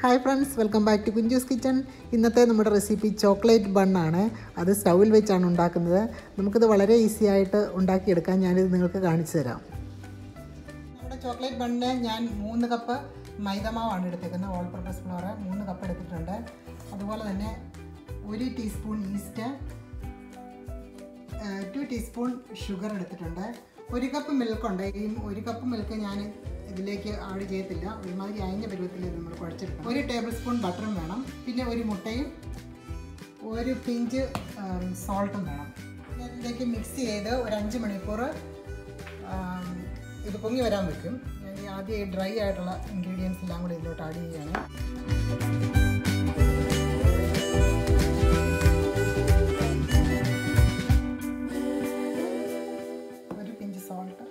hi friends welcome back to Kunjoos kitchen ഇന്നത്തെ നമ്മുടെ recipe chocolate ബണ്ണാണ് അത് സ്റ്റൗവിൽ വെച്ചാണ് ഉണ്ടാക്കുന്നത് നമുക്കിത് വളരെ ഈസി ആയിട്ട് ഉണ്ടാക്കിയെടുക്കാൻ ഞാനിത് നിങ്ങൾക്ക് കാണിച്ചു തരാം നമ്മുടെ ചോക്ലേറ്റ് ബണ്ണിന് ഞാൻ മൂന്ന് കപ്പ് മൈദമാവാണ് എടുത്തേക്കുന്നത് ഓൾ പർപ്പസ് ഫ്ലോർ മൂന്ന് കപ്പ് എടുത്തിട്ടുണ്ട് അതുപോലെ തന്നെ ഒരു teaspoon yeast two teaspoon sugar എടുത്തിട്ടുണ്ട് ഒരു കപ്പ് മിൽക്ക് ഉണ്ട് ഈ ഒരു കപ്പ് മിൽക്ക് ഞാൻ ഇതിലേക്ക് ആഡ് ചെയ്യത്തില്ല ഒരുമാതിരി അയഞ്ഞ പരുവത്തിൽ നമ്മൾ കുഴച്ചെടുക്കണം ഒരു ടേബിൾ സ്പൂൺ ബട്ടറും വേണം പിന്നെ ഒരു മുട്ടയും ഒരു പിഞ്ച് സോൾട്ടും വേണം പിന്നെ ഇതിലേക്ക് മിക്സ് ചെയ്ത് ഒരു അഞ്ച് മണിക്കൂർ ആം, ഇത് പൊങ്ങി വരാൻ വെക്കും ഞാൻ ഈ ആദ്യം ഈ ഡ്രൈ ആയിട്ടുള്ള ഇൻഗ്രീഡിയൻസ് എല്ലാം കൂടി ഇതിലോട്ട് ആഡ് ചെയ്യുകയാണ് ഒരു പിഞ്ച് സോൾട്ട്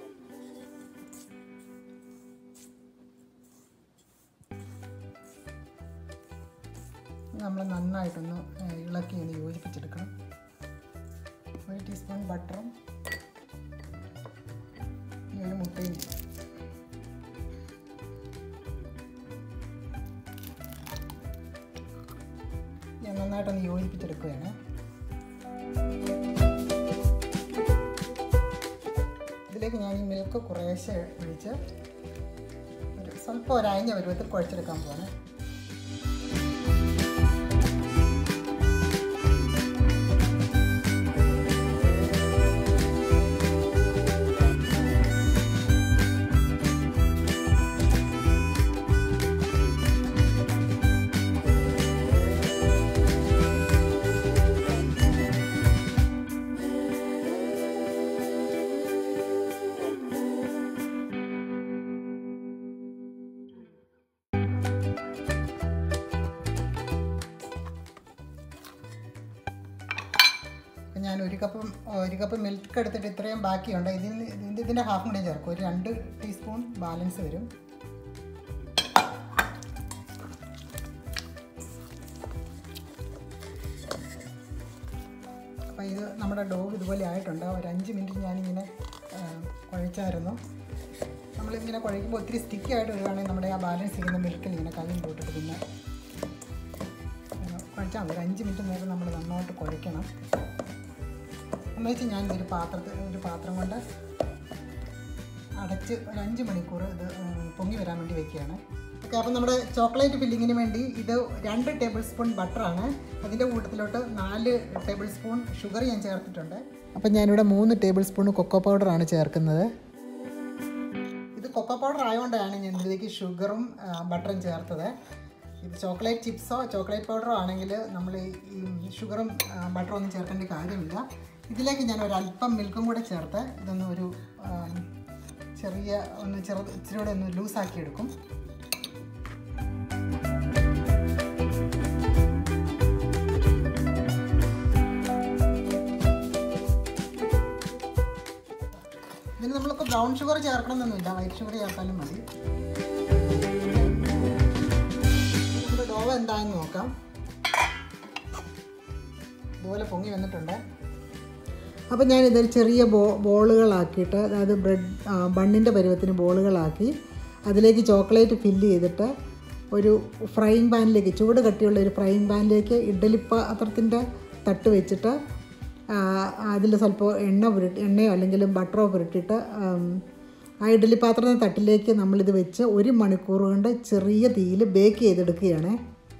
നമ്മൾ നന്നായിട്ടൊന്ന് ഏഹ്, ഇളക്കി ഒന്ന് യോജിപ്പിച്ചെടുക്കണം ഒരു ടീസ്പൂൺ ബട്ടറും ഇനി ഒരു മുട്ടയും ഞാൻ നന്നായിട്ടൊന്ന് യോജിപ്പിച്ചെടുക്കുകയാണ് ഇതിലേക്ക് ഞാൻ ഈ മിൽക്ക് കുറേശ്ശെ ഒഴിച്ച് ഒരു സ്വല്പം ഒരു അയഞ്ഞ പരുവത്തിൽ കുഴച്ചെടുക്കാൻ പോവാണ് അപ്പം ഞാൻ ഒരു കപ്പ് ഒരു കപ്പ് മിൽക്ക് എടുത്തിട്ട് ഇത്രയും ബാക്കിയുണ്ട് ഇതിന് ഇതിൻ്റെ ഇതിൻ്റെ ഹാഫ് കൂടി ചേർക്കും ഒരു രണ്ട് ടീസ്പൂൺ ബാലൻസ് വരും അപ്പോൾ ഇത് നമ്മുടെ ഡോഗ് ഇതുപോലെ ആയിട്ടുണ്ട് ഒരു അഞ്ച് മിനിറ്റ് ഞാനിങ്ങനെ ആ, കുഴച്ചായിരുന്നു നമ്മളിങ്ങനെ കുഴയ്ക്കുമ്പോൾ ഒത്തിരി സ്റ്റിക്കി ആയിട്ട് വരികയാണെങ്കിൽ നമ്മുടെ ആ ബാലൻസ് ചെയ്യുന്ന മിൽക്കിൽ ഇങ്ങനെ കയ്യിൽ പോട്ടിട്ട് പിന്നെ കുഴച്ചാൽ മതി ഒരു അഞ്ച് മിനിറ്റ് നേരം നമ്മൾ നന്നായിട്ട് കുഴയ്ക്കണം എന്ന് വെച്ച് ഞാൻ ഒരു പാത്രത്തിൽ ഒരു പാത്രം കൊണ്ട് അടച്ച് ഒരു അഞ്ച് മണിക്കൂർ ഇത് ഉം, പൊങ്ങി വരാൻ വേണ്ടി വെക്കുകയാണ് ഓക്കെ അപ്പം നമ്മുടെ ചോക്ലേറ്റ് ഫില്ലിങ്ങിന് വേണ്ടി ഇത് രണ്ട് ടേബിൾ സ്പൂൺ ബട്ടറാണ് അതിൻ്റെ കൂട്ടത്തിലോട്ട് നാല് ടേബിൾ സ്പൂൺ ഷുഗർ ഞാൻ ചേർത്തിട്ടുണ്ട് അപ്പം ഞാനിവിടെ മൂന്ന് ടേബിൾ സ്പൂൺ കൊക്കോ പൗഡറാണ് ചേർക്കുന്നത് ഇത് കൊക്കോ പൗഡർ ആയതുകൊണ്ടാണ് ഞാൻ ഇതിലേക്ക് ഷുഗറും ആ, ബട്ടറും ചേർത്തത് ഇത് ചോക്ലേറ്റ് ചിപ്സോ ചോക്ലേറ്റ് പൗഡറോ ആണെങ്കിൽ നമ്മൾ ഈ ഷുഗറും ആ, ബട്ടറും ഒന്നും ചേർക്കേണ്ട കാര്യമില്ല ഇതിലേക്ക് ഞാൻ ഒരു അല്പം മിൽക്കും കൂടെ ചേർത്ത് ഇതൊന്ന് ഒരു ആ, ചെറിയ ഒന്ന് ചെറു ഇച്ചിരി കൂടെ ഒന്ന് ലൂസാക്കി എടുക്കും ഇതിന് നമ്മളിപ്പോൾ ബ്രൗൺ ഷുഗർ ചേർക്കണമെന്നൊന്നുമില്ല വൈറ്റ് ഷുഗർ ചേർത്താലും മതി നമ്മുടെ ഡോവ എന്തായെന്ന് നോക്കാം ഇതുപോലെ പൊങ്ങി വന്നിട്ടുണ്ട് അപ്പോൾ ഞാനിതൊരു ചെറിയ ബോ ബോളുകളാക്കിയിട്ട് അതായത് ബ്രെഡ് ബണ്ണിൻ്റെ പരുവത്തിന് ബോളുകളാക്കി അതിലേക്ക് ചോക്ലേറ്റ് ഫില്ല് ചെയ്തിട്ട് ഒരു ഫ്രൈയിങ് പാനിലേക്ക് ചൂട് കട്ടിയുള്ള ഒരു ഫ്രൈയിങ് പാനിലേക്ക് ഇഡ്ഡലി പാത്രത്തിൻ്റെ തട്ട് വെച്ചിട്ട് അതിൽ സ്വല്പം എണ്ണ പുരട്ടി എണ്ണയോ അല്ലെങ്കിൽ ബട്ടറോ പുരട്ടിയിട്ട് ആം, ആ ഇഡ്ഡലി പാത്രത്തിൻ്റെ തട്ടിലേക്ക് നമ്മളിത് വെച്ച് ഒരു മണിക്കൂർ കൊണ്ട് ചെറിയ തീയിൽ ബേക്ക് ചെയ്തെടുക്കുകയാണ്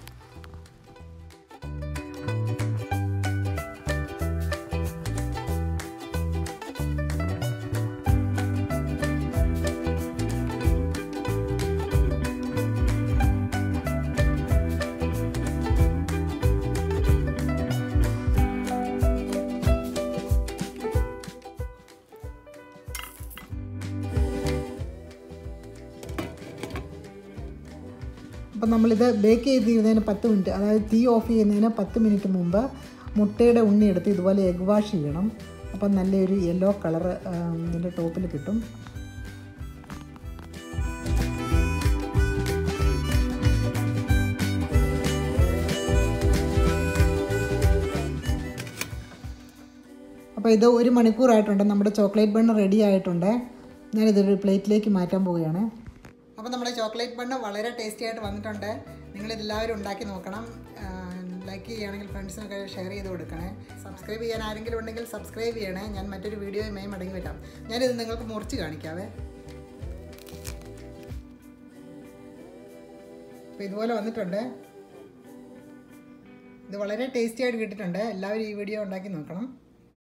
അപ്പം നമ്മളിത് ബേക്ക് ചെയ്ത് ചെയ്യുന്നതിന് പത്ത് മിനിറ്റ് അതായത് തീ ഓഫ് ചെയ്യുന്നതിന് പത്ത് മിനിറ്റ് മുമ്പ് മുട്ടയുടെ ഉണ്ണി എടുത്ത് ഇതുപോലെ എഗ് വാഷ് ചെയ്യണം അപ്പം നല്ലൊരു യെല്ലോ കളറ് ഇതിൻ്റെ ടോപ്പിൽ കിട്ടും അപ്പോൾ ഇത് ഒരു മണിക്കൂറായിട്ടുണ്ട് നമ്മുടെ ചോക്ലേറ്റ് ബണ്ണ് റെഡി ആയിട്ടുണ്ട് ഞാനിതൊരു പ്ലേറ്റിലേക്ക് മാറ്റാൻ പോവുകയാണ് അപ്പോൾ നമ്മുടെ ചോക്ലേറ്റ് ബണ്ണ് വളരെ ടേസ്റ്റി ആയിട്ട് വന്നിട്ടുണ്ട് നിങ്ങളിതെല്ലാവരും ഉണ്ടാക്കി നോക്കണം ലൈക്ക് ചെയ്യുകയാണെങ്കിൽ ഫ്രണ്ട്സിനൊക്കെ ഷെയർ ചെയ്ത് കൊടുക്കണേ സബ്സ്ക്രൈബ് ചെയ്യാൻ ആരെങ്കിലും ഉണ്ടെങ്കിൽ സബ്സ്ക്രൈബ് ചെയ്യണേ ഞാൻ മറ്റൊരു വീഡിയോയുമായി മടങ്ങി വരാം ഞാനിത് നിങ്ങൾക്ക് മുറിച്ച് കാണിക്കാവേ അപ്പോൾ ഇതുപോലെ വന്നിട്ടുണ്ട് ഇത് വളരെ ടേസ്റ്റി ആയിട്ട് കിട്ടിയിട്ടുണ്ട് എല്ലാവരും ഈ വീഡിയോ ഉണ്ടാക്കി നോക്കണം